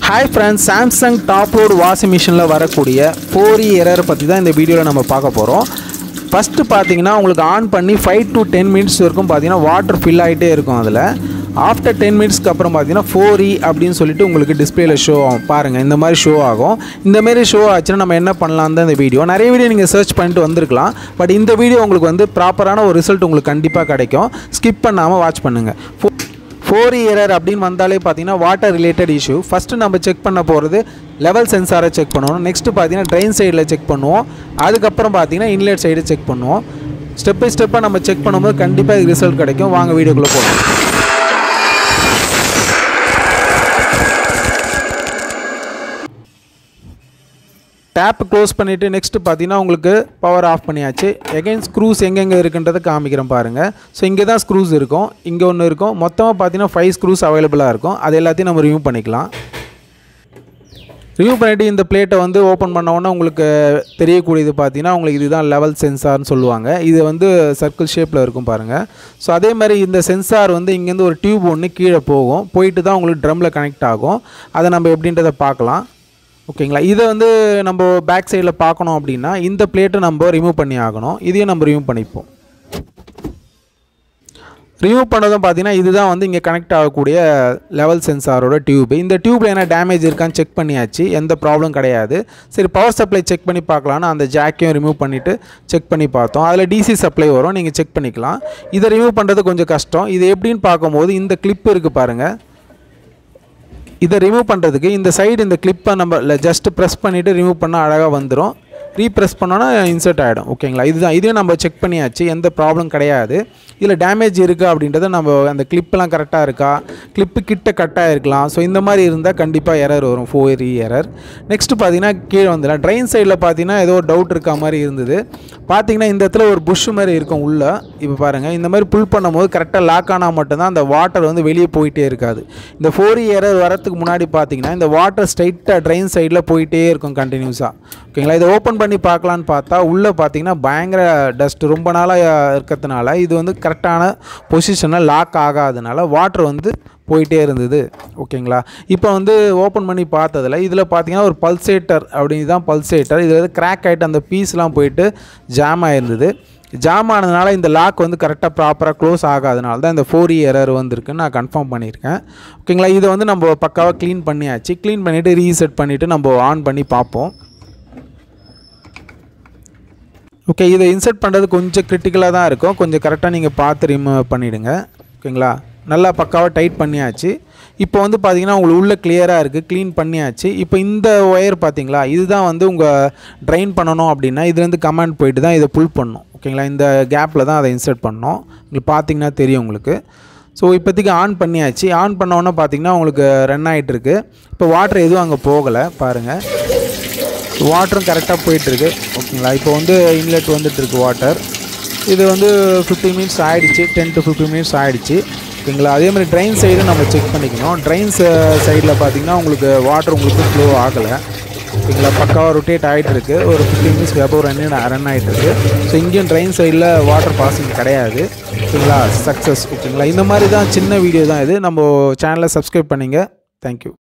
hi friends Samsung top load washing மிஷினில் வரக்கூடிய four error பற்றி தான் இந்த வீடியோவில் நம்ம பார்க்க போகிறோம் ஃபஸ்ட்டு பார்த்தீங்கன்னா உங்களுக்கு ஆன் பண்ணி ஃபைவ் டு டென் மினிட்ஸ் வரைக்கும் பார்த்தீங்கன்னா வாட்டர் ஃபில் ஆகிட்டே இருக்கும் அதில் ஆஃப்டர் டென் மினிட்ஸ்க்கு அப்புறம் பார்த்தீங்கன்னா ஃபோர் இ அப்படின்னு சொல்லிட்டு உங்களுக்கு டிஸ்பிளேல ஷோ ஆகும் பாருங்கள் இந்த மாதிரி ஷோ ஆகும் இந்த மாதிரி ஷோ ஆச்சுன்னா நம்ம என்ன பண்ணலாம் தான் இந்த வீடியோ நிறைய வீடியோ நீங்கள் சர்ச் பண்ணிட்டு வந்திருக்கலாம் பட் இந்த வீடியோ உங்களுக்கு வந்து ப்ராப்பரான ஒரு ரிசல்ட் உங்களுக்கு கண்டிப்பாக கிடைக்கும் ஸ்கிப் பண்ணாமல் வாட்ச் பண்ணுங்கள் ஃபோர் இயரர் அப்படின்னு வந்தாலே பார்த்தீங்கன்னா வாட்டர் ரிலேட்டட் இஷ்யூ ஃபஸ்ட்டு நம்ம செக் பண்ண போகிறது லெவல் சென்சாரை செக் பண்ணுவோம் நெக்ஸ்ட்டு பார்த்தீங்கன்னா ட்ரெயின் சைடில் செக் பண்ணுவோம் அதுக்கப்புறம் பார்த்தீங்கன்னா இன்லெட் சைடு செக் பண்ணுவோம் ஸ்டெப் பை ஸ்டெப்பாக நம்ம செக் பண்ணும்போது கண்டிப்பாக ரிசல்ட் கிடைக்கும் வாங்க வீடியோக்குள்ளே போகலாம் டேப் க்ளோஸ் பண்ணிவிட்டு நெக்ஸ்ட்டு பார்த்தீங்கன்னா உங்களுக்கு பவர் ஆஃப் பண்ணியாச்சு எகைன் ஸ்க்ரூஸ் எங்கெங்கே இருக்குன்றதை காமிக்கிறேன் பாருங்கள் ஸோ இங்கே தான் ஸ்க்ரூஸ் இருக்கும் இங்கே ஒன்று இருக்கும் மொத்தமாக பார்த்தீங்கன்னா ஃபைவ் ஸ்க்ரூஸ் அவைலபிளாக இருக்கும் அது எல்லாத்தையும் நம்ம ரிமூவ் பண்ணிக்கலாம் ரிமூவ் பண்ணிவிட்டு இந்த பிளேட்டை வந்து ஓப்பன் பண்ண உடனே உங்களுக்கு தெரியக்கூடியது பார்த்தீங்கன்னா உங்களுக்கு இதுதான் லெவல் சென்சார்னு சொல்லுவாங்க இது வந்து சர்க்கிள் ஷேப்பில் இருக்கும் பாருங்கள் ஸோ அதே மாதிரி இந்த சென்சார் வந்து இங்கேருந்து ஒரு டியூப் ஒன்று கீழே போகும் போயிட்டு தான் உங்களுக்கு ட்ரம்மில் கனெக்ட் ஆகும் அதை நம்ம எப்படின்றத பார்க்கலாம் ஓகேங்களா இதை வந்து நம்ம பேக் சைடில் பார்க்கணும் அப்படின்னா இந்த பிளேட்டை நம்ம ரிமூவ் பண்ணி ஆகணும் இதையும் நம்ம ரிமூவ் பண்ணிப்போம் ரிமூவ் பண்ணதும் பார்த்தீங்கன்னா இதுதான் வந்து இங்கே கனெக்ட் ஆகக்கூடிய லெவல் சென்சாரோட டியூப் இந்த டியூப்பில் என்ன டேமேஜ் இருக்கான்னு செக் பண்ணியாச்சு எந்த ப்ராப்ளம் கிடையாது சரி பவர் சப்ளை செக் பண்ணி பார்க்கலான்னு அந்த ஜாக்கையும் ரிமூவ் பண்ணிவிட்டு செக் பண்ணி பார்த்தோம் அதில் டிசி சப்ளை வரும் நீங்கள் செக் பண்ணிக்கலாம் இதை ரிமூவ் பண்ணுறது கொஞ்சம் கஷ்டம் இது எப்படின்னு பார்க்கும்போது இந்த கிளிப் இருக்குது பாருங்கள் இதை ரிமூவ் பண்ணுறதுக்கு இந்த சைடு இந்த கிளிப்பை நம்ம ஜஸ்ட் ப்ரெஸ் பண்ணிவிட்டு ரிமூவ் பண்ணால் அழகாக வந்துடும் ரீப்ரெஸ் பண்ணோன்னா இன்சர்ட் ஆகிடும் ஓகேங்களா இதுதான் இதையும் நம்ம செக் பண்ணியாச்சு எந்த ப்ராப்ளம் கிடையாது இதில் டேமேஜ் இருக்கா அப்படின்றத நம்ம அந்த கிளிப்பெல்லாம் கரெக்டாக இருக்கா கிளிப்பு கிட்ட கட்டாக இருக்கலாம் ஸோ இந்த மாதிரி இருந்தால் கண்டிப்பாக எரர் வரும் ஃபோர் எரர் நெக்ஸ்ட்டு பார்த்தீங்கன்னா கீழே வந்துடலாம் ட்ரெயின் சைடில் பார்த்தீங்கன்னா ஏதோ டவுட் இருக்கா மாதிரி இருந்தது பார்த்தீங்கன்னா இந்த இடத்துல ஒரு புஷ் மாதிரி இருக்கும் உள்ளே இப்போ பாருங்கள் இந்த மாதிரி புல் பண்ணும்போது கரெக்டாக லாக் ஆனால் மட்டும்தான் அந்த வாட்டர் வந்து வெளியே போயிட்டே இருக்காது இந்த ஃபோர் எரர் வரத்துக்கு முன்னாடி பார்த்தீங்கன்னா இந்த வாட்டர் ஸ்ட்ரைட்டாக ட்ரெயின் சைடில் போயிட்டே இருக்கும் கண்டினியூஸாக ஓகேங்களா இதை ஓப்பன் பண்ணி பார்க்கலான்னு பார்த்தா உள்ளே பார்த்தீங்கன்னா பயங்கர டஸ்ட் ரொம்ப நாளாக இருக்கிறதுனால இது வந்து கரெக்டான பொசிஷனில் லாக் ஆகாதனால வாட்டர் வந்து போயிட்டே இருந்தது ஓகேங்களா இப்போ வந்து ஓப்பன் பண்ணி பார்த்ததில் இதில் பார்த்தீங்கன்னா ஒரு பல்சேட்டர் அப்படின்னு தான் பல்சேட்டர் இதில் வந்து கிராக் ஆகிட்டு அந்த பீஸ்லாம் போயிட்டு ஜாம் ஆயிருந்தது ஜாம் ஆனதுனால இந்த லாக் வந்து கரெக்டாக ப்ராப்பராக க்ளோஸ் ஆகாதனால தான் இந்த ஃபோர் எரர் வந்திருக்குன்னு நான் கன்ஃபார்ம் பண்ணியிருக்கேன் ஓகேங்களா இதை வந்து நம்ம பக்காவாக க்ளீன் பண்ணியாச்சு க்ளீன் பண்ணிவிட்டு ரீசெட் பண்ணிவிட்டு நம்ம ஆன் பண்ணி பார்ப்போம் ஓகே இதை இன்சர்ட் பண்ணுறது கொஞ்சம் கிரிட்டிக்கலாக தான் இருக்கும் கொஞ்சம் கரெக்டாக நீங்கள் பார்த்து ரிமூவ் பண்ணிவிடுங்க ஓகேங்களா நல்லா பக்காவாக டைட் பண்ணியாச்சு இப்போ வந்து பார்த்தீங்கன்னா உங்களுக்கு உள்ளே கிளியராக இருக்குது க்ளீன் பண்ணியாச்சு இப்போ இந்த ஒயர் பார்த்தீங்களா இதுதான் வந்து உங்கள் ட்ரைன் பண்ணணும் அப்படின்னா இதுலேருந்து கமாண்ட் போயிட்டு தான் இதை புல் பண்ணணும் ஓகேங்களா இந்த கேப்பில் தான் அதை இன்சர்ட் பண்ணணும் உங்களுக்கு பார்த்தீங்கன்னா தெரியும் உங்களுக்கு ஸோ இப்போதைக்கு ஆன் பண்ணியாச்சு ஆன் பண்ணோன்னே பார்த்தீங்கன்னா உங்களுக்கு ரன் ஆகிட்டுருக்கு இப்போ வாட்டர் எதுவும் அங்கே போகலை பாருங்கள் வாட்டரும் கரெக்டாக போயிட்டுருக்கு ஓகேங்களா இப்போ வந்து இன்லெட் வந்துட்டுருக்கு வாட்டர் இது வந்து ஃபிஃப்டி மினிட்ஸ் ஆகிடுச்சு டென் டு ஃபிஃப்டி மினிட்ஸ் ஆகிடுச்சு ஓகேங்களா அதே மாதிரி ட்ரெயின் சைடு நம்ம செக் பண்ணிக்கணும் ட்ரெயின் சைடில் பார்த்தீங்கன்னா உங்களுக்கு வாட்டர் உங்களுக்கு ஃப்ளோ ஆகலை ஓகேங்களா பக்காவாக ரொட்டேட் ஆகிட்டு இருக்கு ஒரு ஃபிஃப்டி மினிட்ஸ்க்கு எப்போ ரன் ரன் ஆகிட்டு இருக்கு ஸோ இங்கேயும் ட்ரெயின் சைடில் வாட்டர் பாசிங் கிடையாது ஓகேங்களா சக்ஸஸ் ஓகேங்களா இந்த மாதிரி தான் சின்ன வீடியோ தான் இது நம்ம சேனலை சப்ஸ்கிரைப் பண்ணிங்க தேங்க்யூ